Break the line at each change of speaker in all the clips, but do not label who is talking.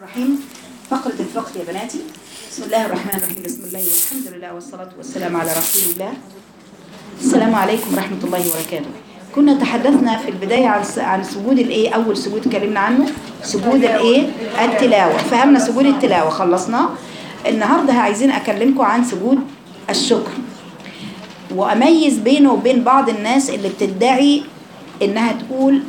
الرحيم فقرة الفقه يا بناتي بسم الله الرحمن الرحيم بسم الله والحمد لله والصلاة والسلام على رسول الله السلام عليكم ورحمة الله وبركاته كنا تحدثنا في البداية عن عن سجود الايه أول سجود اتكلمنا عنه سجود الايه التلاوة فهمنا سجود التلاوة خلصناه النهاردة عايزين أكلمكم عن سجود الشكر وأميز بينه وبين بعض الناس اللي بتدعي إنها تقول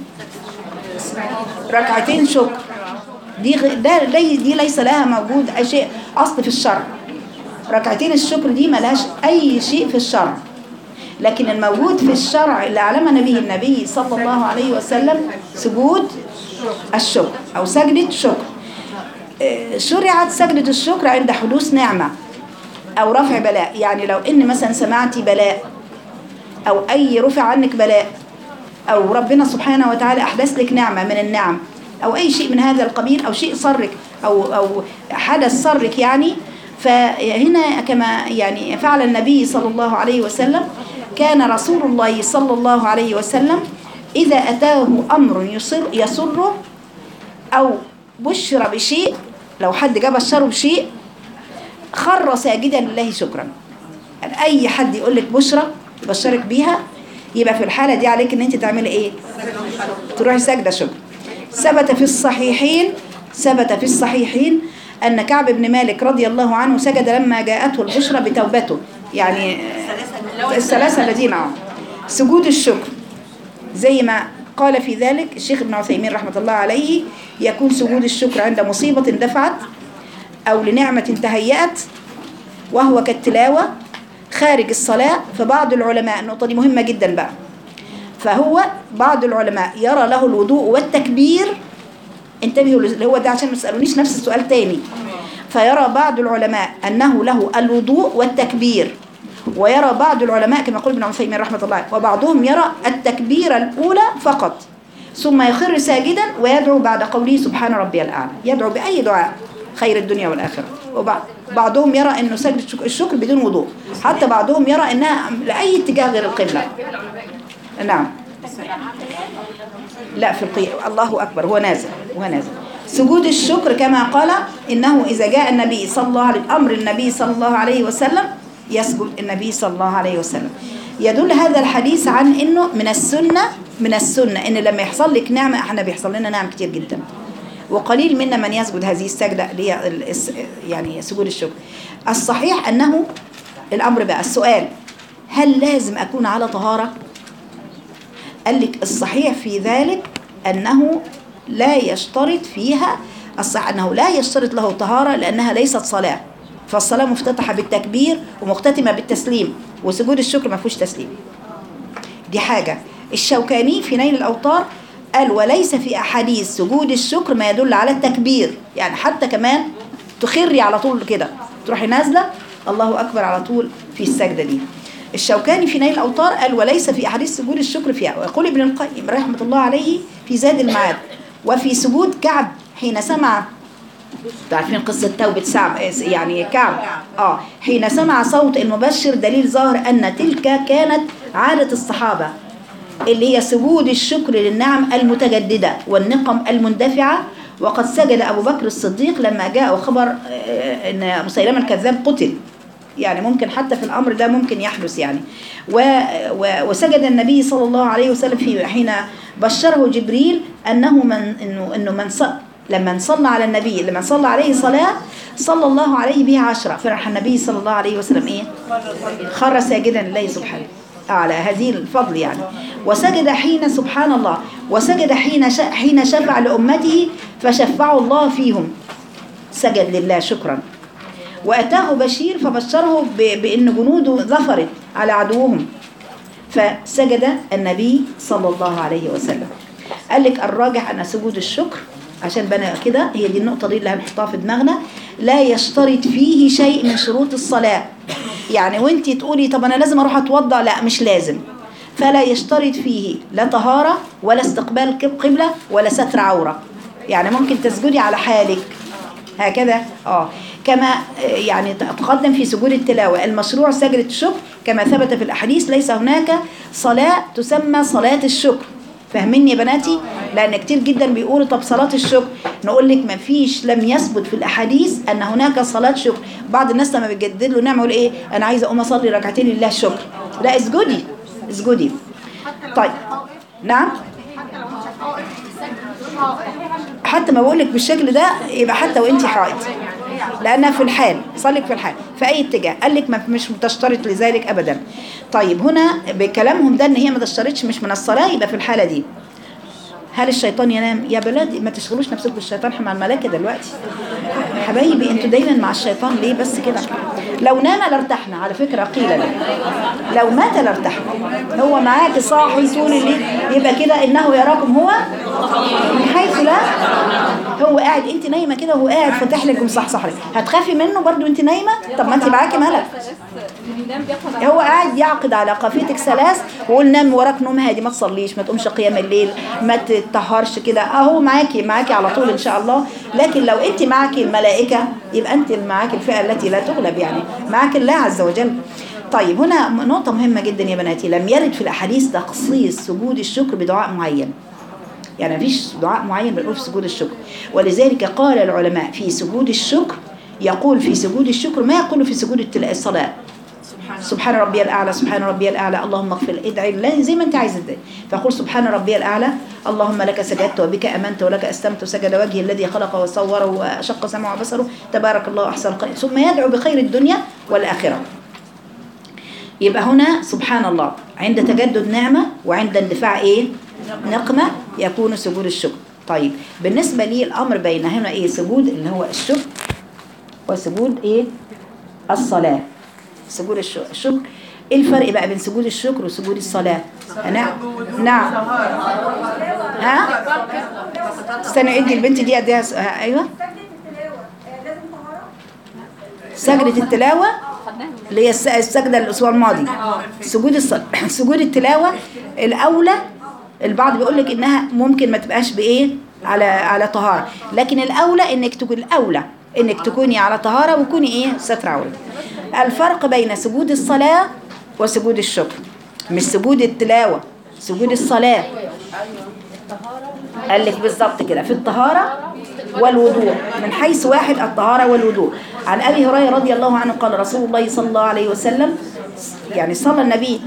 ركعتين شكر دي غ- ده دي, دي ليس لها موجود أي شيء أصل في الشرع ركعتين الشكر دي ملهاش أي شيء في الشرع لكن الموجود في الشرع اللي علمنا به النبي صلى الله عليه وسلم سجود الشكر أو سجدة شكر آه، شرعت سجدة الشكر عند حدوث نعمة أو رفع بلاء يعني لو إن مثلا سمعتي بلاء أو أي رفع عنك بلاء أو ربنا سبحانه وتعالى أحدث لك نعمة من النعم أو أي شيء من هذا القبيل أو شيء صرك أو أو حدث صرك يعني فهنا كما يعني فعل النبي صلى الله عليه وسلم كان رسول الله صلى الله عليه وسلم إذا أتاه أمر يصر يسره أو بشر بشيء لو حد جاب بشره بشيء خر ساجدا لله شكرا يعني اي حد يقول لك بشرى يبشرك بيها يبقى في الحاله دي عليك ان انت تعملي ايه تروحي ساجده شكر ثبت في الصحيحين ثبت في الصحيحين ان كعب بن مالك رضي الله عنه سجد لما جاءته البشرى بتوبته يعني آه، الثلاثه الذين آه. سجود الشكر زي ما قال في ذلك الشيخ ابن عثيمين رحمه الله عليه يكون سجود الشكر عند مصيبه دفعت أو لنعمة تهيأت وهو كالتلاوة خارج الصلاة فبعض العلماء النقطة دي مهمة جدا بقى فهو بعض العلماء يرى له الوضوء والتكبير انتبهوا اللي هو ده عشان ما تسألونيش نفس السؤال تاني فيرى بعض العلماء أنه له الوضوء والتكبير ويرى بعض العلماء كما يقول ابن عثيمين رحمة الله وبعضهم يرى التكبير الأولى فقط ثم يخر ساجدا ويدعو بعد قوله سبحان ربي الأعلى يدعو بأي دعاء خير الدنيا والآخرة وبعضهم يرى أنه سجد الشك- الشكر بدون وضوء حتى بعضهم يرى أنها لأي اتجاه غير القبلة نعم لا في القيام الله أكبر هو نازل هو نازل سجود الشكر كما قال إنه إذا جاء النبي صلى الله عليه أمر النبي صلى الله عليه وسلم يسجد النبي صلى الله عليه وسلم يدل هذا الحديث عن إنه من السنة من السنة إن لما يحصل لك نعمة احنا بيحصل لنا نعم كتير جدا وقليل منا من يسجد هذه السجدة اللي هي ال- الس- يعني سجود الشكر الصحيح أنه الأمر بقى السؤال هل لازم أكون على طهارة قال لك الصحيح في ذلك أنه لا يشترط فيها الصح أنه لا يشترط له طهارة لأنها ليست صلاة فالصلاة مفتتحة بالتكبير ومختتمة بالتسليم وسجود الشكر ما فيهوش تسليم دي حاجة الشوكاني في نيل الأوطار قال وليس في أحاديث سجود الشكر ما يدل على التكبير يعني حتى كمان تخري على طول كده تروحي نازلة الله أكبر على طول في السجدة دي الشوكاني في نيل الأوطار قال وليس في أحاديث سجود الشكر فيها ويقول ابن القيم رحمة الله عليه في زاد المعاد وفي سجود كعب حين سمع تعرفين قصة توبة سعب يعني كعب اه حين سمع صوت المبشر دليل ظاهر أن تلك كانت عادة الصحابة اللي هي سجود الشكر للنعم المتجددة والنقم المندفعة وقد سجد أبو بكر الصديق لما جاء خبر آه، أن مسيلمة الكذاب قتل يعني ممكن حتى في الأمر ده ممكن يحدث يعني و و وسجد النبي صلى الله عليه وسلم في حين بشره جبريل أنه من إنه إنه من ص لما صلى على النبي لما صلى عليه صلاة صلى الله عليه بها عشرة فرح النبي صلى الله عليه وسلم إيه خر ساجدا لله سبحانه على هذه الفضل يعني وسجد حين سبحان الله وسجد حين ش- حين شفع لأمته فشفعوا الله فيهم سجد لله شكرا وأتاه بشير فبشره ب- بأن جنوده ظفرت على عدوهم فسجد النبي صلى الله عليه وسلم قال لك الراجح أن سجود الشكر عشان بنا كده هي دي النقطة دي اللي هنحطها في دماغنا لا يشترط فيه شيء من شروط الصلاة يعني وانت تقولي طب أنا لازم أروح أتوضأ لا مش لازم فلا يشترط فيه لا طهارة ولا استقبال قب- قبلة ولا ستر عورة يعني ممكن تسجدي على حالك هكذا اه كما آه، يعني تقدم في سجود التلاوة المشروع سجدة الشكر كما ثبت في الأحاديث ليس هناك صلاة تسمى صلاة الشكر فاهميني يا بناتي لان كتير جدا بيقولوا طب صلاه الشكر نقول لك ما فيش لم يثبت في الاحاديث ان هناك صلاه شكر بعض الناس لما بتجدد له نعمه يقول ايه انا عايزه اقوم اصلي ركعتين لله الشكر لا اسجدي اسجدي طيب نعم حتى ما بقولك بالشكل ده يبقى حتى وانت حائض لانها في الحال صلك في الحال في اي اتجاه قال لك ما مش تشترط لذلك ابدا طيب هنا بكلامهم ده ان هي ما تشترطش مش من الصلاه يبقى في الحاله دي هل الشيطان ينام يا بلادي ما تشغلوش نفسكم بالشيطان احنا مع الملائكه دلوقتي حبايبي انتوا دايما مع الشيطان ليه بس كده لو نام لارتحنا على فكره قيل لي لو مات لارتحنا هو معاك صاحي طول الليل يبقى كده انه يراكم هو من حيث لا هو قاعد انت نايمه كده وهو قاعد فاتح لك ومصحصح لك هتخافي منه برضو انت نايمه طب ما انت معاكي ملك هو قاعد يعقد على قافيتك ثلاث ويقول نام وراك نوم هادي ما تصليش ما تقومش قيام الليل ما تطهرش كده اهو معاكي معاكي على طول ان شاء الله لكن لو انت معاكي الملائكه يبقى انت معاكي الفئه التي لا تغلب يعني معاك الله عز وجل طيب هنا نقطة مهمة جدا يا بناتي لم يرد في الأحاديث تخصيص سجود الشكر بدعاء معين يعني مفيش دعاء معين بنقول في سجود الشكر ولذلك قال العلماء في سجود الشكر يقول في سجود الشكر ما يقول في سجود التلا- الصلاة سبحان ربي الأعلى سبحان ربي الأعلى اللهم اغفر ادعي لا زي ما أنت عايز تدعي فقول سبحان ربي الأعلى اللهم لك سجدت وبك أمنت ولك أستمت سجد وجهي الذي خلق وصور وشق سمعه وبصره تبارك الله أحسن الخالق ثم يدعو بخير الدنيا والآخرة يبقى هنا سبحان الله عند تجدد نعمة وعند اندفاع ايه نقمة يكون سجود الشكر طيب بالنسبة لي الأمر بين هنا ايه سجود اللي هو الشكر وسجود ايه الصلاة سجود الش- الشكر ايه الفرق بقى بين سجود الشكر وسجود الصلاة نعم نعم ها استنى ادي البنت دي اديها س- ها، ايوه سجدة التلاوة اللي هي الس- السجدة الأسبوع الماضي سجود الصلاة سجود التلاوة الأولى البعض بيقول لك إنها ممكن ما تبقاش بإيه على على طهارة لكن الأولى إنك تكون الأولى إنك تكوني على طهارة وكوني إيه ستر عورة الفرق بين سجود الصلاة وسجود الشكر مش سجود التلاوة سجود الصلاة قال لك بالظبط كده في الطهارة والوضوء من حيث واحد الطهارة والوضوء عن أبي هريرة رضي الله عنه قال رسول الله صلى الله عليه وسلم يعني صلى النبي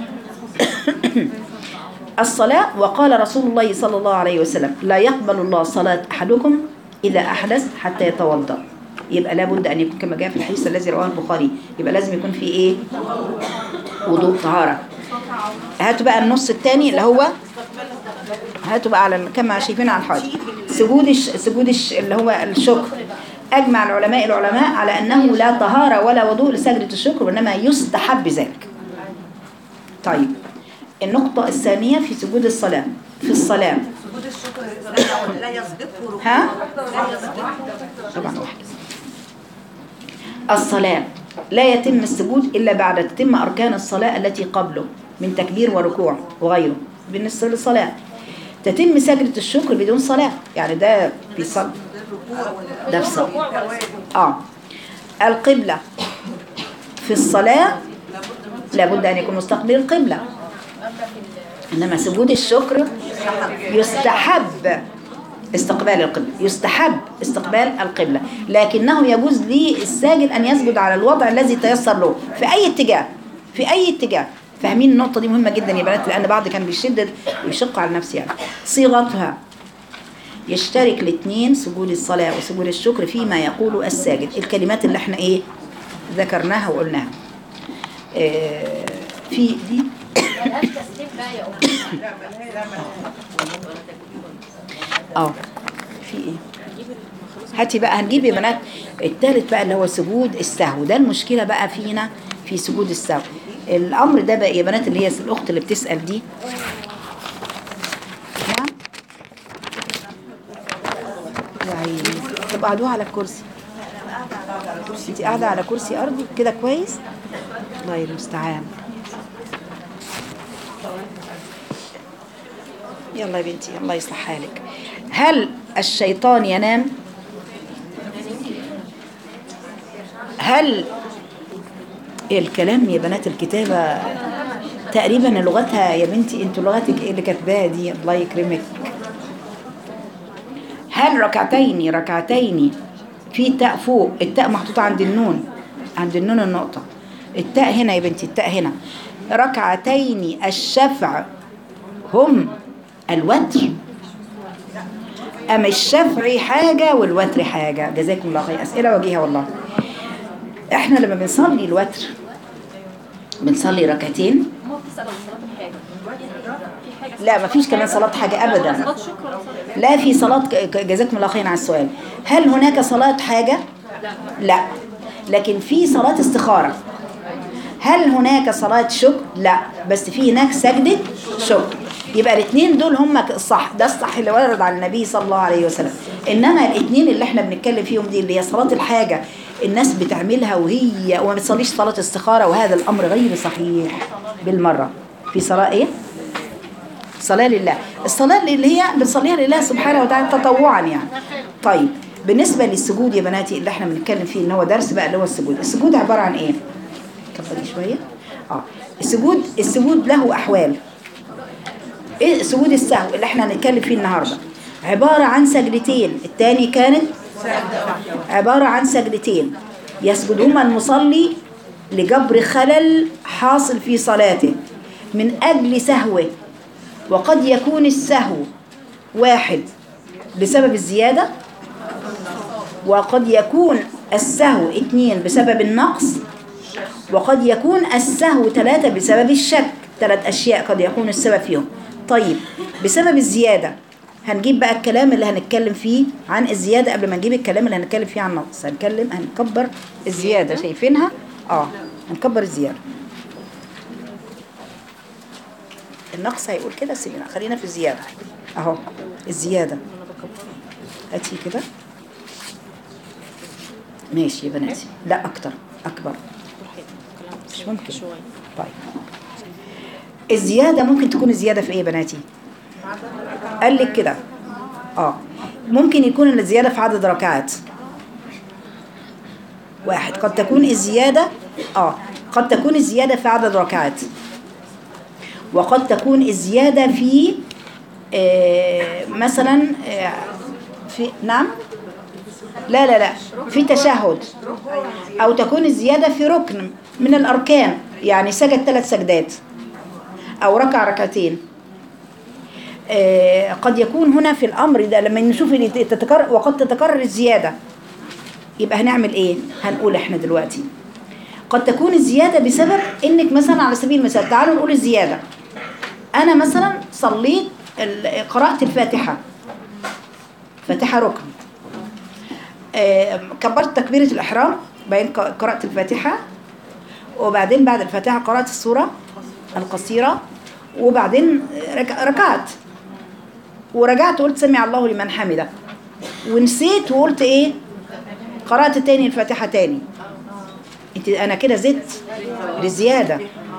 الصلاة وقال رسول الله صلى الله عليه وسلم لا يقبل الله صلاة أحدكم إذا أحدث حتى يتوضأ يبقى لابد أن يكون كما جاء في الحديث الذي رواه البخاري يبقى لازم يكون في إيه وضوء طهارة هاتوا بقى النص الثاني اللي هو هاتوا بقى على كما شايفين على الحائط سجود الش... سجود الش... اللي هو الشكر أجمع العلماء العلماء على أنه لا طهارة ولا وضوء لسجدة الشكر وإنما يستحب ذلك طيب النقطة الثانية في سجود الصلاة في الصلاة
سجود الشكر لا يسبقه ركوع
ها
لا يسبقه
طبعا واحد الصلاة لا يتم السجود إلا بعد تتم أركان الصلاة التي قبله من تكبير وركوع وغيره بالنسبة للصلاة تتم سجدة الشكر بدون صلاة يعني ده في صلاة ده في صلاة آه القبلة في الصلاة لابد أن يكون مستقبل القبلة إنما سجود الشكر يستحب استقبال القبلة يستحب استقبال القبلة لكنه يجوز للساجد أن يسجد على الوضع الذي تيسر له في أي اتجاه في أي اتجاه فاهمين النقطة دي مهمة جدا يا بنات لأن بعض كان بيشدد ويشق على نفسه يعني صيغتها يشترك الاثنين سجود الصلاة وسجود الشكر فيما يقول الساجد الكلمات اللي احنا ايه ذكرناها وقلناها اه في دي اه في ايه هاتي بقى هنجيب يا بنات التالت بقى اللي هو سجود السهو ده المشكلة بقى فينا في سجود السهو الأمر ده بقى يا بنات اللي هي الأخت اللي بتسأل دي نعم يا عيني طب قعدوها على الكرسي انت قاعدة على كرسي أرضي كده كويس الله المستعان يلا يا بنتي الله يصلح حالك هل الشيطان ينام هل الكلام يا بنات الكتابة تقريبا لغتها يا بنتي انتوا لغتك ايه اللي كاتباها دي الله يكرمك هل ركعتين ركعتين في تاء فوق التاء محطوطة عند النون عند النون النقطة التاء هنا يا بنتي التاء هنا ركعتين الشفع هم الوتر أم الشفع حاجة والوتر حاجة جزاكم الله خير أسئلة وجيهة والله احنا لما بنصلي الوتر بنصلي ركعتين
ما بتسأل عن صلاة الحاجة في حاجة
لا مفيش كمان صلاة حاجة أبدا
صلاة شكر ولا صلاة
لا في صلاة ك- ك- جزاكم الله خير على السؤال هل هناك صلاة حاجة؟ لا لكن في صلاة استخارة هل هناك صلاة شكر؟ لا بس في هناك سجدة شكر يبقى الاثنين دول هم الصح ده الصح اللي ورد على النبي صلى الله عليه وسلم انما الاثنين اللي احنا بنتكلم فيهم دي اللي هي صلاة الحاجة الناس بتعملها وهي وما بتصليش صلاة استخارة وهذا الامر غير صحيح بالمرة في صلاة ايه؟ صلاة لله الصلاة اللي هي بنصليها لله سبحانه وتعالى تطوعا يعني طيب بالنسبة للسجود يا بناتي اللي احنا بنتكلم فيه ان هو درس بقى اللي هو السجود السجود عبارة عن ايه كفدي شوية اه السجود السجود له احوال ايه سجود السهو اللي احنا هنتكلم فيه النهاردة عبارة عن سجدتين التاني كانت عبارة عن سجدتين يسجدهما المصلي لجبر خلل حاصل في صلاته من أجل سهوه وقد يكون السهو واحد بسبب الزيادة وقد يكون السهو اثنين بسبب النقص وقد يكون السهو ثلاثة بسبب الشك ثلاث أشياء قد يكون السبب فيهم طيب بسبب الزيادة هنجيب بقى الكلام اللي هنتكلم فيه عن الزيادة قبل ما نجيب الكلام اللي هنتكلم فيه عن النقص هنتكلم هنكبر الزيادة شايفينها اه هنكبر الزيادة النقص هيقول كده سيبنا خلينا في الزيادة اهو الزيادة هاتي كده ماشي يا بناتي لا اكتر اكبر مش ممكن طيب الزيادة ممكن تكون الزيادة في ايه يا بناتي قال لك كده اه ممكن يكون الزيادة في عدد ركعات واحد قد تكون الزيادة اه قد تكون الزيادة في عدد ركعات وقد تكون الزيادة في آه مثلا آه في نعم لا لا لا في تشهد أو تكون الزيادة في ركن من الأركان يعني سجد ثلاث سجدات أو ركع ركعتين آه قد يكون هنا في الأمر ده لما نشوف اللي تتكرر وقد تتكرر الزيادة يبقى هنعمل إيه؟ هنقول إحنا دلوقتي قد تكون الزيادة بسبب إنك مثلا على سبيل المثال تعالوا نقول الزيادة أنا مثلا صليت ال- قرأت الفاتحة فاتحة ركن آه، كبرت تكبيرة الإحرام بعدين ق- قرأت الفاتحة وبعدين بعد الفاتحة قرأت السورة القصيرة وبعدين رك- ركعت ورجعت وقلت سمع الله لمن حمده ونسيت وقلت ايه قرأت تاني الفاتحة تاني انت انا كده زدت لزيادة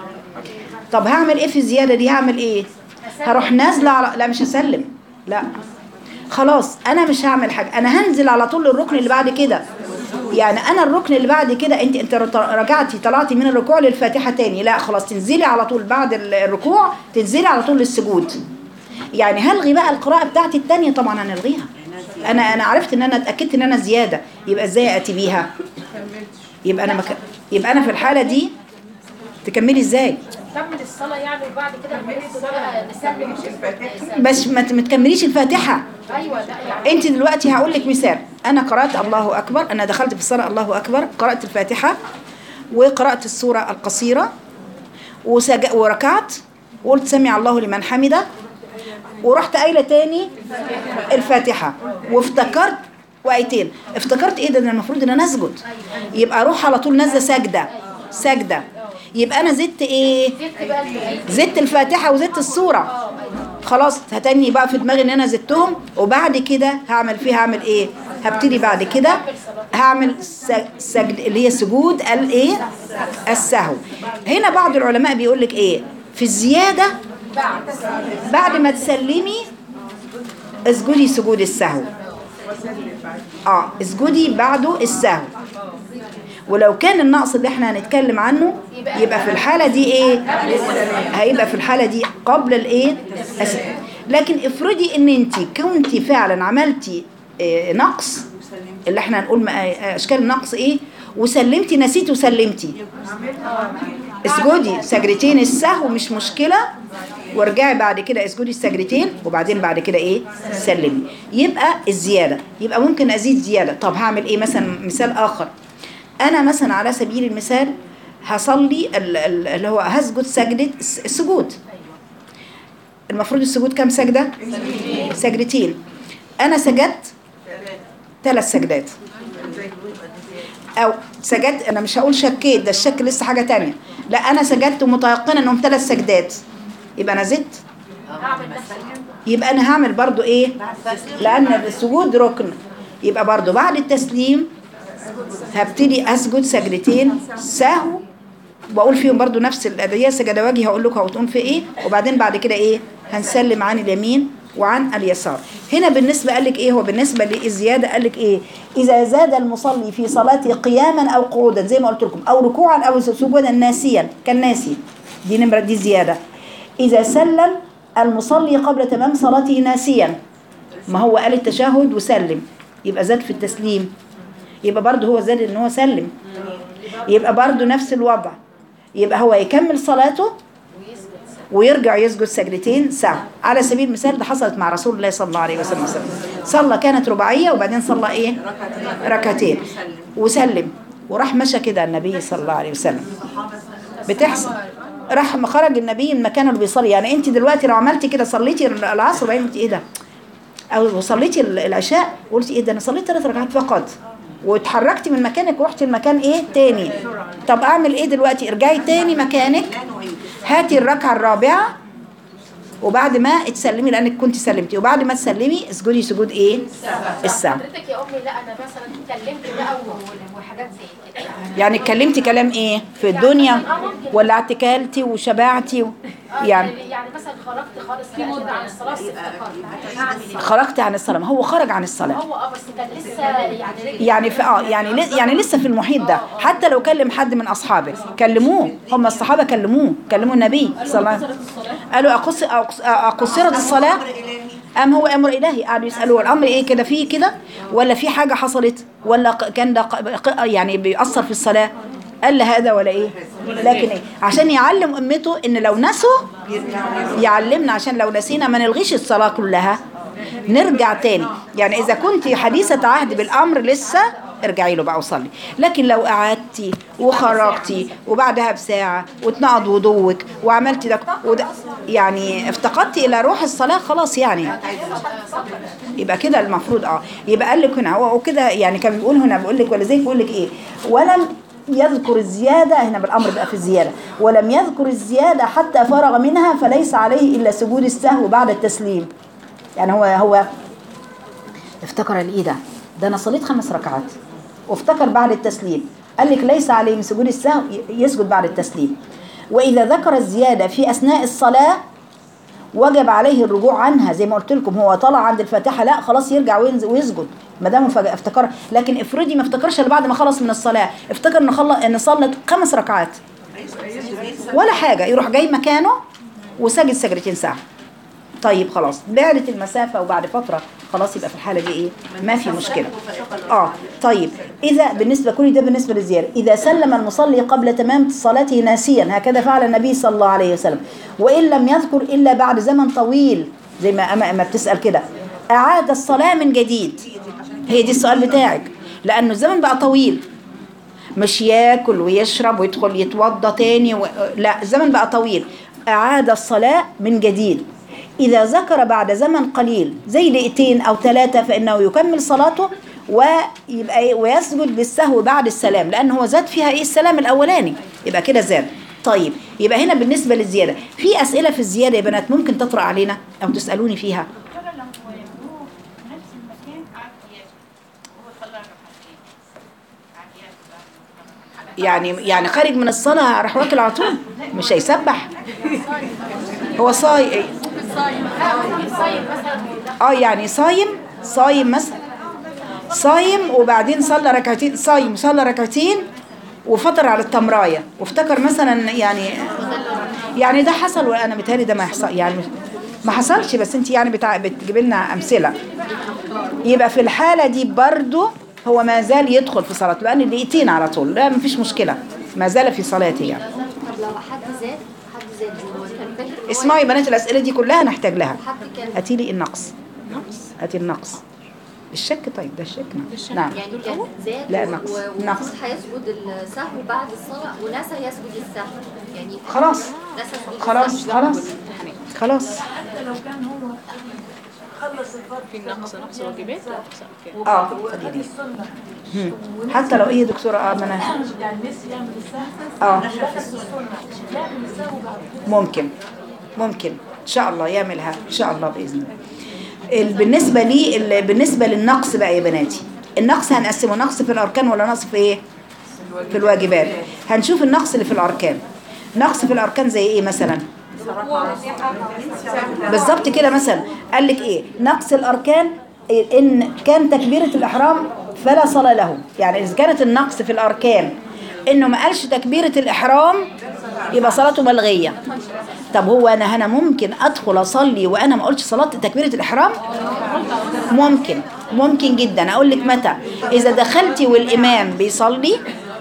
طب هعمل ايه في الزيادة دي هعمل ايه هروح نازلة على لا مش هسلم لا خلاص انا مش هعمل حاجة انا هنزل على طول للركن اللي بعد كده يعني انا الركن اللي بعد كده انت انت رجعتي طلعتي من الركوع للفاتحة تاني لا خلاص تنزلي على طول بعد ال- الركوع تنزلي على طول للسجود يعني هلغي بقى القراءة بتاعتي التانية طبعا هنلغيها انا انا عرفت ان انا اتاكدت ان انا زياده يبقى ازاي اتي بيها يبقى انا مك... يبقى انا في الحاله دي تكملي ازاي
كمل الصلاة يعني وبعد كده نقول بقى نسلم
بس ما ت- ما تكمليش الفاتحه
ايوه لا يعني
انت دلوقتي هقول لك مثال انا قرات الله اكبر انا دخلت في الصلاه الله اكبر قرات الفاتحه وقرات السوره القصيره وسج... وركعت وقلت سمع الله لمن حمده ورحت قايله تاني الفاتحه وافتكرت وايتين افتكرت ايه ده انا المفروض ان انا اسجد يبقى اروح على طول نازله سجده سجده يبقى انا زدت ايه
زدت بقى الآية.
زدت الفاتحه وزدت السوره خلاص هتني بقى في دماغي ان انا زدتهم وبعد كده هعمل فيها هعمل ايه هبتدي بعد كده هعمل س- سجد اللي هي سجود الايه السهو هنا بعض العلماء بيقول لك ايه في الزياده بعد ما تسلمي اسجدي سجود السهو اه اسجدي بعده السهو ولو كان النقص اللي احنا هنتكلم عنه يبقى في الحالة دي ايه هيبقى في الحالة دي قبل الايه الس- لكن افرضي ان انت كنت فعلا عملتي آه، نقص اللي احنا هنقول ما- آه، اشكال النقص ايه وسلمتي نسيتي وسلمتي اسجدي سجرتين السهو مش مشكله وارجعي بعد كده اسجدي السجرتين وبعدين بعد كده ايه سلمي يبقى الزياده يبقى ممكن ازيد زياده طب هعمل ايه مثلا مثال اخر انا مثلا على سبيل المثال هصلي ال- ال- اللي هو هسجد سجده الس- السجود المفروض السجود كام سجده سجدتين انا سجدت ثلاث سجدات او سجدت انا مش هقول شكيت ده الشك لسه حاجه تانية لا انا سجدت متيقنه انهم ثلاث سجدات يبقى انا زدت
هعمل نفس
يبقى انا هعمل برضو ايه لان السجود ركن يبقى برضو بعد التسليم هبتدي اسجد سجدتين سهو واقول فيهم برضو نفس الادعيه سجد وجهي هقول لكم هتقوم في ايه وبعدين بعد كده ايه هنسلم عن اليمين وعن اليسار هنا بالنسبه قال لك ايه هو بالنسبه للزياده قال لك ايه اذا زاد المصلي في صلاته قياما او قعودا زي ما قلت لكم او ركوعا او سجودا ناسيا كان ناسي دي نمره دي زياده اذا سلم المصلي قبل تمام صلاته ناسيا ما هو قال التشهد وسلم يبقى زاد في التسليم يبقى برضه هو زاد ان هو سلم يبقى برضه نفس الوضع يبقى هو يكمل صلاته ويرجع يسجد سجدتين ساعة على سبيل المثال ده حصلت مع رسول الله صلى الله عليه وسلم صلى كانت رباعية وبعدين صلى ايه ركعتين وسلم وراح مشى كده النبي صلى الله عليه وسلم بتحصل راح ما خرج النبي من مكانه اللي بيصلي يعني انت دلوقتي لو عملتي كده صليتي العصر وبعدين قلتي ايه ده او صليتي العشاء قلتي ايه ده انا صليت ثلاث ركعات فقط واتحركتي من مكانك ورحتي المكان ايه تاني طب اعمل ايه دلوقتي ارجعي تاني مكانك هاتي الركعه الرابعه وبعد ما تسلمي لانك كنت سلمتي وبعد ما تسلمي اسجدي سجود ايه السهو
حضرتك يا امي لا انا مثلا اتكلمت بقى و- وحاجات زي كده
يعني اتكلمتي كلام ايه في الدنيا ولا اتكلتي وشبعتي و...
آه،
يعني
يعني مثلا خرجت خالص كده كده عن الصلاه بس افتكرت هعمل ايه
خرجت عن الصلاه ما هو خرج عن الصلاه
هو اه بس كان لسه يعني رجع
يعني في اه يعني ل- يعني لسه في المحيط ده حتى لو كلم حد من اصحابه كلموه هم الصحابه كلموه كلموا النبي صلى الله عليه وسلم قالوا أقص أقص- اقصرت الصلاه ام هو امر الهي قعدوا يسالوا الامر ايه كده في كده ولا في حاجه حصلت ولا ق- كان ده ق- ق- يعني بيأثر في الصلاه قال لا هذا ولا ايه لكن ايه عشان يعلم امته ان لو نسوا يعلمنا عشان لو نسينا ما نلغيش الصلاه كلها نرجع تاني يعني اذا كنت حديثه عهد بالامر لسه ارجعي له بقى وصلي لكن لو قعدتي وخرجتي وبعدها بساعه واتنقض وضوك وعملتي ده وده يعني افتقدتي الى روح الصلاه خلاص يعني يبقى كده المفروض اه يبقى قال لك هنا هو وكده يعني كان بيقول هنا بيقول لك ولذلك بيقول لك ايه ولم يذكر الزيادة هنا بالأمر بقى في الزيادة ولم يذكر الزيادة حتى فرغ منها فليس عليه إلا سجود السهو بعد التسليم يعني هو هو افتكر الايه ده ده انا صليت خمس ركعات وافتكر بعد التسليم قال لك ليس عليه من سجود السهو ي- يسجد بعد التسليم واذا ذكر الزياده في اثناء الصلاه وجب عليه الرجوع عنها زي ما قلت لكم هو طلع عند الفاتحه لا خلاص يرجع وينزل ويسجد ما دام فج- افتكر لكن افرضي ما افتكرش الا بعد ما خلص من الصلاه افتكر ان خلص ان صلت خمس ركعات ولا حاجه يروح جاي مكانه وسجد سجدتين ساعه طيب خلاص بعدت المسافة وبعد فترة خلاص يبقى في الحالة دي ايه ما في مشكلة اه طيب إذا بالنسبة كل ده بالنسبة للزيارة إذا سلم المصلي قبل تمام صلاته ناسيا هكذا فعل النبي صلى الله عليه وسلم وإن لم يذكر إلا بعد زمن طويل زي ما أما, أما بتسأل كده أعاد الصلاة من جديد هي دي السؤال بتاعك لأنه الزمن بقى طويل مش ياكل ويشرب ويدخل يتوضى تاني و... لا الزمن بقى طويل أعاد الصلاة من جديد إذا ذكر بعد زمن قليل زي دقيقتين أو ثلاثة فإنه يكمل صلاته ويبقى إيه؟ ويسجد للسهو بعد السلام لأن هو زاد فيها إيه السلام الأولاني يبقى كده زاد طيب يبقى هنا بالنسبة للزيادة في أسئلة في الزيادة يا بنات ممكن تطرأ علينا أو تسألوني فيها
ترى لو هو نفس المكان قعد ياكل هو صلى ركعتين قعد ياكل بقى
يعني يعني خارج من الصلاة راح واكل على طول مش هيسبح هو صايم
صايم مثلا
اه يعني صايم صايم مثلا صايم وبعدين صلى ركعتين صايم صلى ركعتين وفطر على التمرايه وافتكر مثلا يعني يعني ده حصل وانا متهيألي ده ما يحصل يعني ما حصلش بس انت يعني بتاع بتجيب لنا امثله يبقى في الحاله دي برضو هو ما زال يدخل في صلاته لان دقيقتين على طول لا مفيش مشكله ما زال في صلاته يعني
طب لو حد زاد حد زاد هو كان فاكر إن هو
اسمعوا يا بنات الاسئله دي كلها نحتاج لها
حد كان
هاتي لي النقص هاتي النقص الشك طيب ده الشك نعم. نعم
يعني كان زاد
لا،
و-
نقص.
و-
نقص.
ومفروض هيسجد السهو بعد الصلاة ونسى يسجد السهو يعني
خلاص
نسى سجود
خلاص
السهو.
خلاص خلاص
في نقص نقص واجبات لا نقص أركان.
اه خدي دي هم. حتى لو ايه يا دكتوره اه ما انا اه ممكن ممكن ان شاء الله يعملها ان شاء الله باذن الله ال- بالنسبه لي ال- بالنسبه للنقص بقى يا بناتي النقص هنقسمه نقص في الاركان ولا نقص في ايه في الواجبات هنشوف النقص اللي في الاركان نقص في الاركان زي ايه مثلا بالظبط كده مثلا قال لك ايه نقص الاركان إيه؟ ان كان تكبيره الاحرام فلا صلاه له يعني اذا كانت النقص في الاركان انه ما قالش تكبيره الاحرام يبقى صلاته ملغيه طب هو انا انا ممكن ادخل اصلي وانا ما قلتش صلاه تكبيره الاحرام ممكن ممكن جدا اقول لك متى اذا دخلتي والامام بيصلي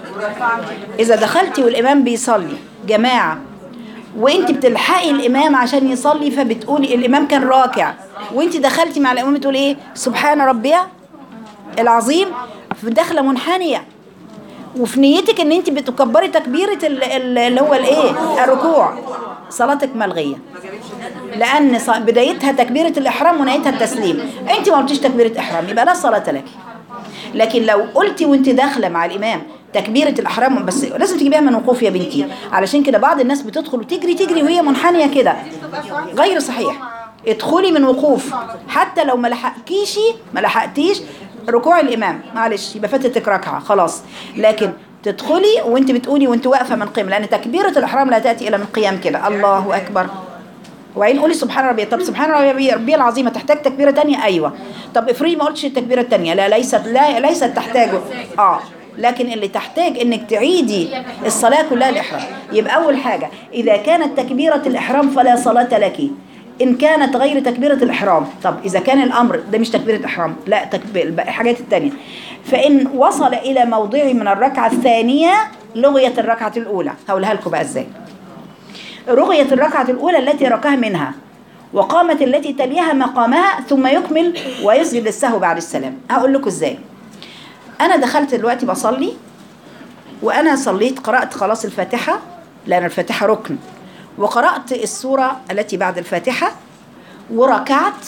اذا دخلتي والامام بيصلي جماعه وانت بتلحقي الامام عشان يصلي فبتقولي الامام كان راكع وانت دخلتي مع الامام بتقولي ايه سبحان ربي العظيم داخله منحنيه وفي نيتك ان انت بتكبري تكبيره ال- ال- اللي هو الايه الركوع صلاتك ملغيه لان ص- بدايتها تكبيره الاحرام ونهايتها التسليم انت ما قلتيش تكبيره احرام يبقى لا صلاه لك لكن لو قلتي وانت داخله مع الامام تكبيره الاحرام بس لازم تجيبيها من وقوف يا بنتي علشان كده بعض الناس بتدخل وتجري تجري وهي منحنيه كده غير صحيح ادخلي من وقوف حتى لو ما لحقكيش ما لحقتيش ركوع الامام معلش يبقى فاتتك ركعه خلاص لكن تدخلي وانت بتقولي وانت واقفه من قيام لان تكبيره الاحرام لا تاتي الا من قيام كده الله اكبر وبعدين قولي سبحان ربي طب سبحان ربي ربي العظيم تحتاج تكبيره تانية ايوه طب افرضي ما قلتش التكبيره التانية لا ليست لا ليست تحتاج اه لكن اللي تحتاج انك تعيدي الصلاه كلها الاحرام يبقى اول حاجه اذا كانت تكبيره الاحرام فلا صلاه لك ان كانت غير تكبيره الاحرام طب اذا كان الامر ده مش تكبيره احرام لا تكبير الحاجات التانية فان وصل الى موضع من الركعه الثانيه لغيت الركعه الاولى هقولها لكم بقى ازاي رغيت الركعة الأولى التي ركعها منها وقامت التي تليها مقامها ثم يكمل ويسجد السهو بعد السلام هقول لكم ازاي أنا دخلت دلوقتي بصلي وأنا صليت قرأت خلاص الفاتحة لأن الفاتحة ركن وقرأت السورة التي بعد الفاتحة وركعت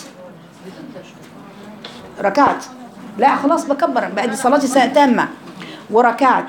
ركعت لا خلاص بكبر بقى دي صلاتي سا- تامة وركعت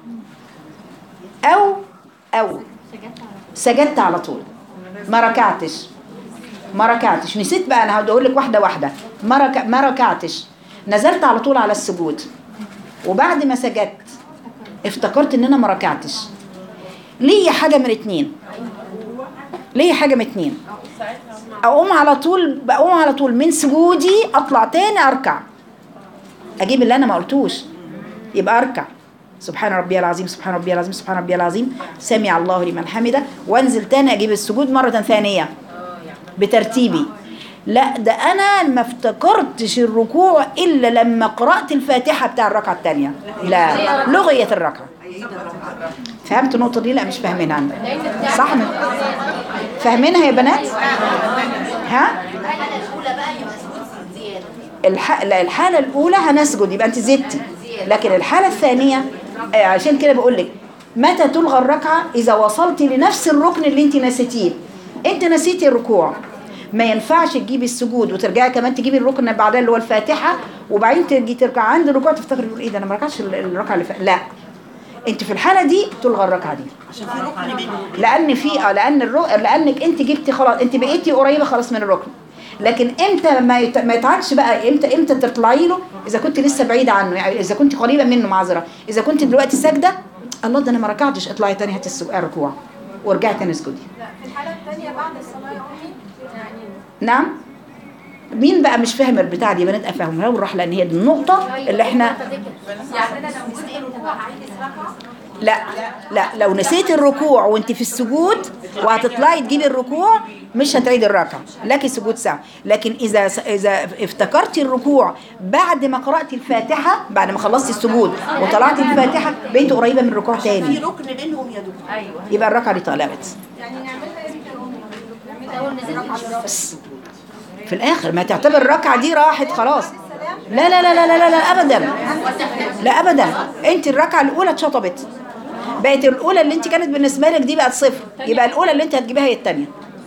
أو أو سجدت على طول ما ركعتش ما ركعتش نسيت بقى انا هقول لك واحده واحده ما رك... ما ركعتش نزلت على طول على السجود وبعد ما سجدت افتكرت ان انا ما ركعتش ليه حاجه من اتنين ليه حاجه من اتنين اقوم على طول بقوم على طول من سجودي اطلع تاني اركع اجيب اللي انا ما قلتوش يبقى اركع سبحان ربي العظيم سبحان ربي العظيم سبحان ربي العظيم سمع الله لمن حمده وانزل تاني اجيب السجود مره ثانيه بترتيبي لا ده انا ما افتكرتش الركوع الا لما قرات الفاتحه بتاع الركعه الثانيه لا لغيه الركعه فهمت النقطه دي لا مش فاهمينها عندك صح فاهمينها يا بنات ها
الحالة الأولى بقى يبقى سجود زيادة
الح... لا الحالة الأولى هنسجد يبقى أنت زدتي لكن الحالة الثانية آه، عشان كده بقول لك متى تلغى الركعة إذا وصلتي لنفس الركن اللي أنت نسيتيه أنت نسيتي الركوع ما ينفعش تجيبي السجود وترجعي كمان تجيبي الركن اللي بعدها اللي هو الفاتحة وبعدين تجي ترجع عند الركوع تفتكري تقول ايه ده انا ما ركعتش ال- الركعه اللي فاتت لا انت في الحالة دي تلغى الركعة دي لان في اه لان الرو... لانك انت جبتي خلاص انت بقيتي قريبه خلاص من الركن لكن امتى ما يت... ما يتعادش بقى امتى امتى تطلعي له اذا كنت لسه بعيده عنه يعني اذا كنت قريبه منه معذره اذا كنت دلوقتي ساجده الله ده انا ما ركعتش اطلعي تاني هاتي السو- الركوع وارجعي تاني اسجدي
في الحالة الثانية بعد الصلاة يا أمي يعني
نعم مين بقى مش فاهم البتاع دي يا بنات افهمها ونروح لان هي دي النقطه اللي احنا
يعني انا لو جزء
لا لا لو نسيت الركوع وانت في السجود وهتطلعي تجيبي الركوع مش هتعيد الركعه لكن سجود سهو لكن اذا اذا افتكرتي الركوع بعد ما قرات الفاتحه بعد ما خلصتي السجود وطلعتي الفاتحه بقيت قريبه من الركوع
في
تاني
ركن منهم يا دكتور
يبقى الركعه دي طلعت بس في الاخر ما تعتبر الركعه دي راحت خلاص لا لا لا لا لا لا, لا ابدا لا ابدا انت الركعه الاولى اتشطبت بقت الاولى اللي انت كانت بالنسبه لك دي بقت صفر يبقى الاولى اللي انت هتجيبها هي الثانيه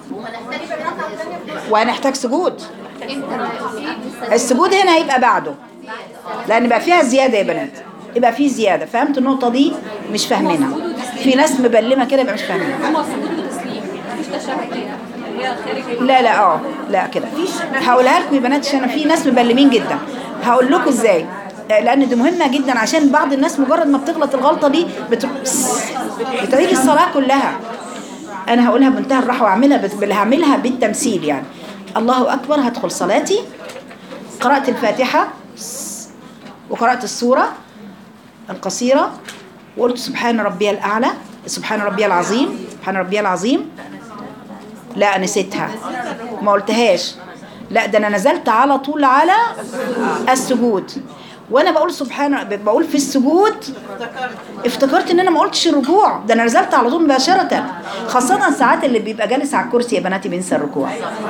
وهنحتاج سجود السجود هنا هيبقى بعده لان بقى فيها زياده يا بنات يبقى في زياده فهمت النقطه دي مش فاهمينها في ناس مبلمه كده يبقى مش فاهمينها
هو سجود وتسليم مفيش تشهد هنا هي خارج
لا لا اه لا كده هقولها لكم يا بنات عشان في ناس مبلمين جدا هقول لكم ازاي لان دي مهمه جدا عشان بعض الناس مجرد ما بتغلط الغلطه دي بت... بتعيد الصلاه كلها انا هقولها بمنتهى الراحه واعملها بت... اللي هعملها بالتمثيل يعني الله اكبر هدخل صلاتي قرات الفاتحه وقرات السوره القصيره وقلت سبحان ربي الاعلى سبحان ربي العظيم سبحان ربي العظيم لا نسيتها ما قلتهاش لا ده انا نزلت على طول على السجود وانا بقول سبحان بقول في السجود افتكرت ان انا ما قلتش الركوع ده انا نزلت على طول مباشره خاصه ساعات اللي بيبقى جالس على الكرسي يا بناتي بينسى الركوع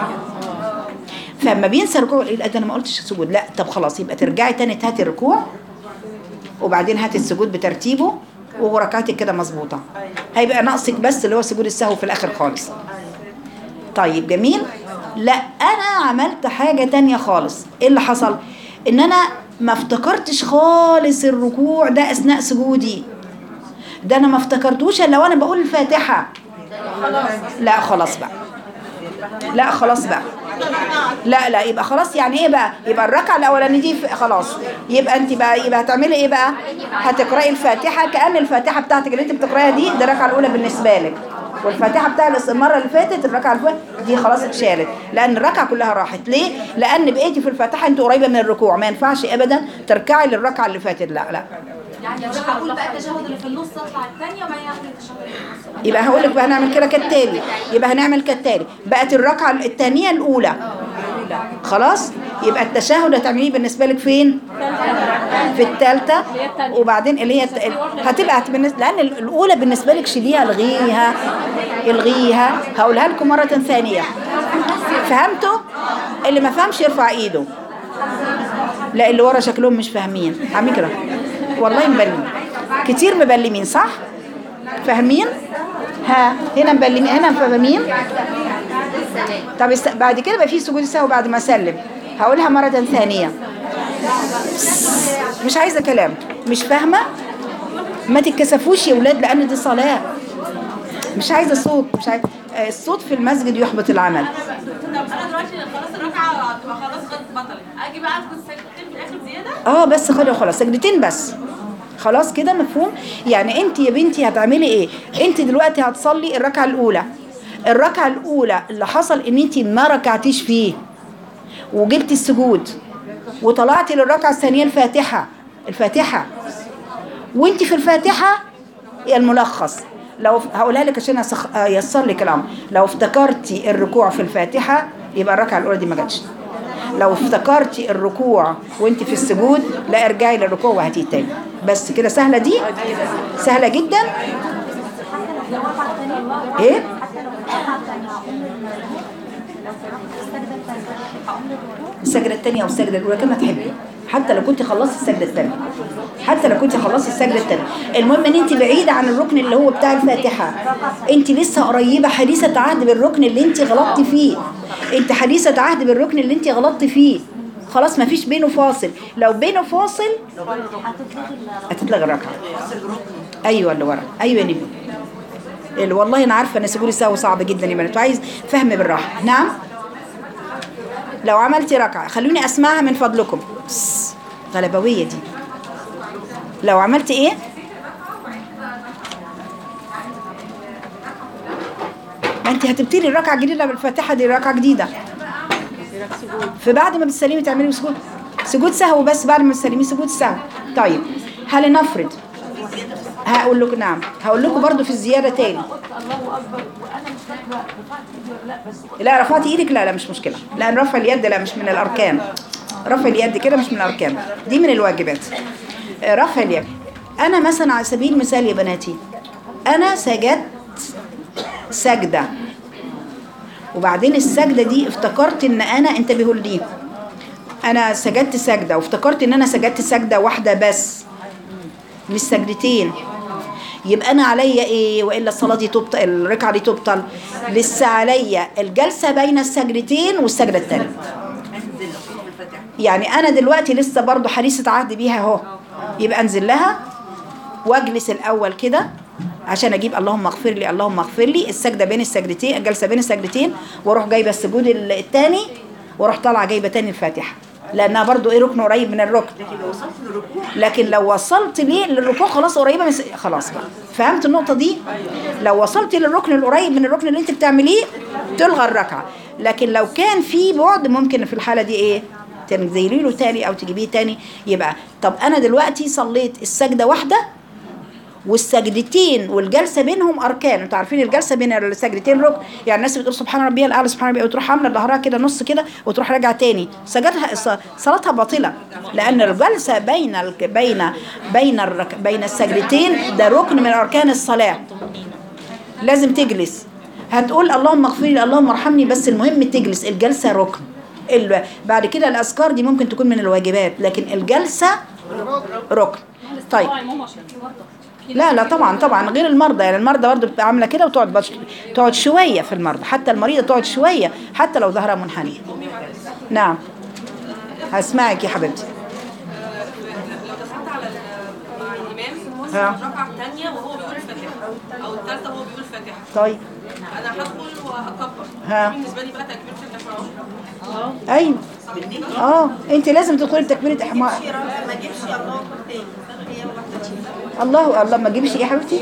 فلما بينسى الركوع يقول لا ده انا ما قلتش السجود لا طب خلاص يبقى ترجعي تاني تهاتي الركوع وبعدين هاتي السجود بترتيبه وركعتك كده مظبوطه هيبقى ناقصك بس اللي هو سجود السهو في الاخر خالص طيب جميل لا انا عملت حاجة تانية خالص ايه اللي حصل ان انا ما افتكرتش خالص الركوع ده اثناء سجودي ده انا ما افتكرتوش الا وانا بقول الفاتحة لا خلاص بقى لا خلاص بقى لا لا يبقى خلاص يعني ايه بقى يبقى الركعه الاولانيه دي ف- خلاص يبقى انت بقى يبقى هتعملي ايه بقى هتقراي الفاتحه كأن الفاتحه بتاعتك اللي انت بتقرايها دي ده الركعه الاولى بالنسبه لك والفاتحه بتاع الس- المره اللي فاتت الركعه اللي فاتت دي خلاص اتشالت لان الركعه كلها راحت ليه لان بقيتي في الفاتحه انت قريبه من الركوع ما ينفعش ابدا تركعي للركعه اللي فاتت لا لا
يعني مش هقول بقى التشهد اللي في النص اطلع الثانيه وبعدين اعمل التشهد اللي في النص
يبقى هقول لك بقى هنعمل كده كالتالي يبقى هنعمل كالتالي بقت الركعه الثانيه الاولى خلاص يبقى التشهد هتعمليه بالنسبه لك فين في الثالثه وبعدين اللي هي الت- هتبقى بالنسبه لان الاولى بالنسبه لك شيليها الغيها الغيها هقولها لكم مره ثانيه فهمتوا اللي ما فهمش يرفع ايده لا اللي ورا شكلهم مش فاهمين عاملين كده والله مبلمين كتير مبلمين صح فاهمين ها هنا مبلمين هنا فاهمين طب است... بعد كده بقى في سجود السهو بعد ما اسلم هقولها مرة ثانية مش عايزة كلام مش فاهمة ما تتكسفوش يا ولاد لأن دي صلاة مش عايزة صوت مش عايزة آه، الصوت في المسجد يحبط العمل
طب انا دلوقتي خلاص الركعه هتبقى خلاص غلط بطلت اجي بقى اسجد سجدتين في الاخر زياده
اه بس خلاص خلاص سجدتين بس خلاص كده مفهوم يعني انت يا بنتي هتعملي ايه انت دلوقتي هتصلي الركعه الاولى الركعه الاولى اللي حصل ان انت ما ركعتيش فيه وجبتي السجود وطلعتي للركعه الثانيه الفاتحه الفاتحه وانت في الفاتحه يا الملخص لو هقولها لك عشان أسخ- ايسر لك الامر لو افتكرتي الركوع في الفاتحه يبقى الركعه الاولى دي ما جاتش لو افتكرتي الركوع وانت في السجود لا ارجعي للركوع وهاتيه تاني بس كده سهله دي سهله جدا ايه السجدة الثانية أو السجدة الأولى كما تحبي حتى لو كنت خلصت السجدة الثانية حتى لو كنت خلصت السجدة الثانية المهم ان انت بعيدة عن الركن اللي هو بتاع الفاتحة انت لسه قريبة حديثة عهد بالركن اللي انت غلطتي فيه انت حديثة عهد بالركن اللي انت غلطتي فيه خلاص ما فيش بينه فاصل لو بينه فاصل هتتلغي الركعة ايوه اللي ورا ايوه يا نبي اللي والله انا عارفه ان سجود السهو صعب جدا يا بنات وعايز فهم بالراحه نعم لو عملتي ركعة خلوني أسمعها من فضلكم بس، غلبوية دي لو عملتي إيه ما أنت هتبتدي الركعة الجديدة بالفاتحة دي ركعة جديدة فبعد ما بتسلمي تعملي سجود سجود سهو بس بعد ما تسلمي سجود سهو طيب هل نفرض هقول لكم نعم هقول لكم برضو في الزياده تاني
الله اكبر وانا مش فاكره رفعت ايدي ولا لا بس
لا رفعتي ايدك لا لا مش مشكله لان رفع اليد لا مش من الاركان رفع اليد كده مش من الاركان دي من الواجبات آه، رفع اليد انا مثلا على سبيل المثال يا بناتي انا سجدت سجده وبعدين السجده دي افتكرت ان انا انتبهوا لدي انا سجدت سجده وافتكرت ان انا سجدت سجده واحده بس مش سجدتين يبقى انا عليا ايه والا الصلاه دي تبطل الركعه دي تبطل لسه عليا الجلسه بين السجدتين والسجده الثانيه يعني انا دلوقتي لسه برضو حديثه عهد بيها اهو يبقى انزل لها واجلس الاول كده عشان اجيب اللهم اغفر لي اللهم اغفر لي السجده بين السجدتين الجلسه بين السجدتين واروح جايبه السجود الثاني واروح طالعه جايبه تاني الفاتحه لانها برضو ايه ركن قريب من الركن لكن لو وصلت ليه للركوع خلاص قريبه من س- خلاص بقى فهمت النقطه دي لو وصلت للركن القريب من الركن اللي انت بتعمليه تلغى الركعه لكن لو كان في بعد ممكن في الحاله دي ايه تنزلي له تاني او تجيبيه تاني يبقى طب انا دلوقتي صليت السجده واحده والسجدتين والجلسه بينهم اركان انتوا عارفين الجلسه بين السجدتين ركن يعني الناس بتقول سبحان ربي الاعلى سبحان ربي وتروح عامله ظهرها كده نص كده وتروح راجعه تاني سجدها ص- صلاتها باطله لان الجلسه بين ال- بين بين الرك بين السجدتين ده ركن من اركان الصلاه لازم تجلس هتقول اللهم اغفر لي اللهم ارحمني بس المهم تجلس الجلسه ركن ال- بعد كده الاذكار دي ممكن تكون من الواجبات لكن الجلسه ركن طيب لا لا طبعا طبعا غير المرضى يعني المرضى برضه بتبقى عامله كده وتقعد بش... تقعد شويه في المرضى حتى المريضه تقعد شويه حتى لو ظهرها منحني نعم هسمعك يا حبيبتي
لو دخلت على ال- مع الامام
ها.
الركعه الثانيه وهو بيقول الفاتحه او الثالثه وهو بيقول الفاتحه
طيب
انا هدخل وهكبر
ها.
بالنسبه لي بقى تكبيره الاحرام
ايوه اه انت لازم تدخلي بتكبيره احماء
ما اجيبش الله اكبر تاني هي واحده
الله الله ما تجيبش ايه يا حبيبتي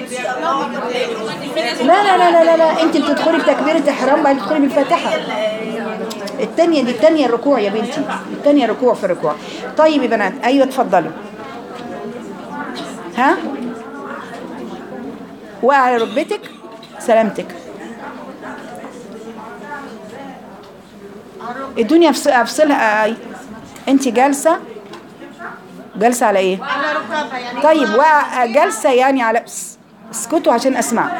لا لا لا لا لا, لا. انت بتدخلي بتكبيره احرام بعدين تدخلي بالفاتحه التانية دي التانية الركوع يا بنتي التانية ركوع في الركوع طيب يا بنات ايوه اتفضلوا ها وقع على ركبتك سلامتك الدنيا افصل افصلها انت جالسه جالسه على ايه
على ركبها يعني
طيب وقع جالسه يعني على بس- اسكتوا عشان اسمع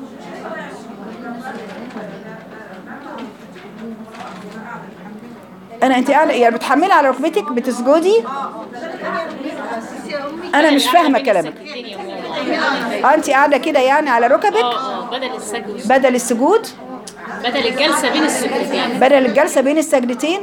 انا انت قاعده يعني بتحملي على ركبتك بتسجدي انا مش فاهمه كلامك اه انت قاعده كده يعني على ركبك
اه اه بدل السجد
بدل السجود
بدل الجلسه بين السجدتين
بدل الجلسه بين السجدتين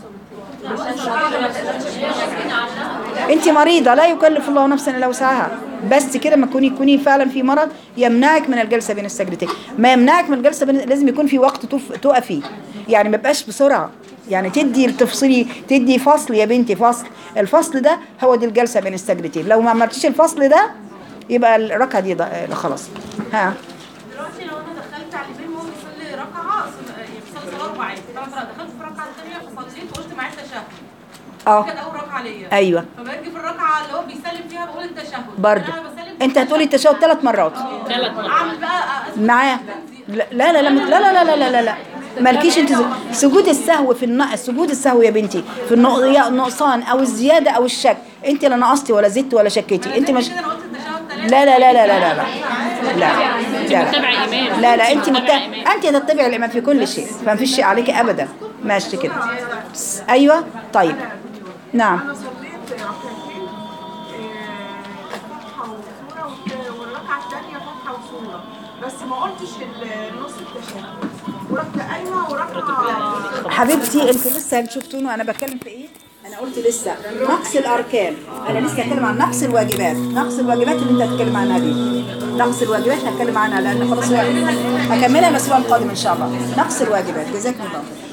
انت مريضه لا يكلف الله نفسا الا وسعها بس كده ما تكوني تكوني فعلا في مرض يمنعك من الجلسه بين السجدتين ما يمنعك من الجلسه بين لازم يكون في وقت تف- تقفي يعني ما يبقاش بسرعه يعني تدي تفصلي تدي فصل يا بنتي فصل الفصل ده هو دي الجلسه بين السجدتين لو ما عملتيش الفصل ده يبقى الركعه دي ض- خلاص ها
دلوقتي لو انا دخلت على الامام وهو بيصلي ركعه بيصلي صلاه رباعيه طبعا دخلت في الركعه الثانيه فصليت وقلت معاه التشهد
اه
كده اول ركعه ليا
ايوه
فباجي في الركعه اللي هو بيسلم فيها بقول التشهد
برضو
أنا بسلم
انت هتقولي التشهد ثلاث مرات
ثلاث مرات
اعمل بقى
معاه لا لا لا لا لا لا لا لا لا, لا. مالكيش انت ز- سجود السهو في النقص سجود السهو يا بنتي في النق- يا النقصان او الزياده او الشك انت لا نقصتي ولا زدتي ولا شكيتي انت مش
كده انا قلت التشهد ثلاثه
لا لا لا لا لا لا لا لا لا
متابعه امام
لا لا انت مت...
متابعة إمام.
انت تتبعي الامام في كل شيء فما فيش شيء عليك ابدا ماشي كده بس. ايوه طيب نعم
انا صليت ركعتين آه، فتحه وسوره والت- والركعه الثانيه فتحه وسوره بس ما قلتش ال- نص التشهد ورحت قايمه وركعه
حبيبتي انتوا لسه شفتوني انا بتكلم في ايه انا قلت لسه نقص الاركان انا لسه هتكلم عن نقص الواجبات نقص الواجبات اللي انت هتتكلم عنها دي نقص الواجبات هتكلم عنها لان خلاص هكملها الاسبوع القادم ان شاء الله نقص الواجبات جزاكم الله خير